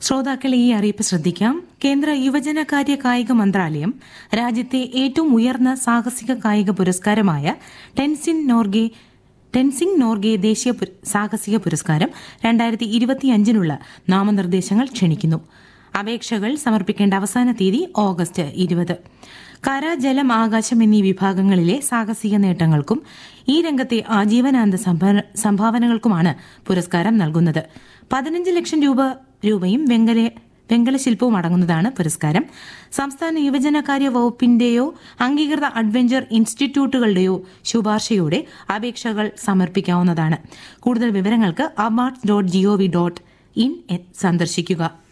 ശ്രോതാക്കളെ ഈ അറിയിപ്പ് ശ്രദ്ധിക്കാം കേന്ദ്ര യുവജനകാര്യ കായിക മന്ത്രാലയം രാജ്യത്തെ ഏറ്റവും ഉയർന്ന സാഹസിക കായിക പുരസ്കാരമായ ടെൻസിൻ നോർഗെ ടെൻസിംഗ് നോർഗെ ദേശീയ പു- സാഹസിക പുരസ്കാരം രണ്ടായിരത്തി ഇരുപത്തിയഞ്ചിനുള്ള നാമനിർദ്ദേശങ്ങൾ ക്ഷണിക്കുന്നു അപേക്ഷകൾ സമർപ്പിക്കേണ്ട അവസാന തീയതി ഓഗസ്റ്റ് ഇരുപത് കര ജലം ആകാശം എന്നീ വിഭാഗങ്ങളിലെ സാഹസിക നേട്ടങ്ങൾക്കും ഈ രംഗത്തെ ആജീവനാന്ത സംഭാ- സംഭാവനകൾക്കുമാണ് പുരസ്കാരം നൽകുന്നത് പതിനഞ്ച് ലക്ഷം രൂപ രൂപയും വെങ്കല വെങ്കല ശില്പവും അടങ്ങുന്നതാണ് പുരസ്കാരം സംസ്ഥാന യുവജനകാര്യ വകുപ്പിന്റെയോ അംഗീകൃത അഡ്വഞ്ചർ ഇൻസ്റ്റിറ്റ്യൂട്ടുകളുടെയോ ശുപാർശയോടെ അപേക്ഷകൾ സമർപ്പിക്കാവുന്നതാണ് കൂടുതൽ വിവരങ്ങൾക്ക് awards dot gov dot in സന്ദർശിക്കുക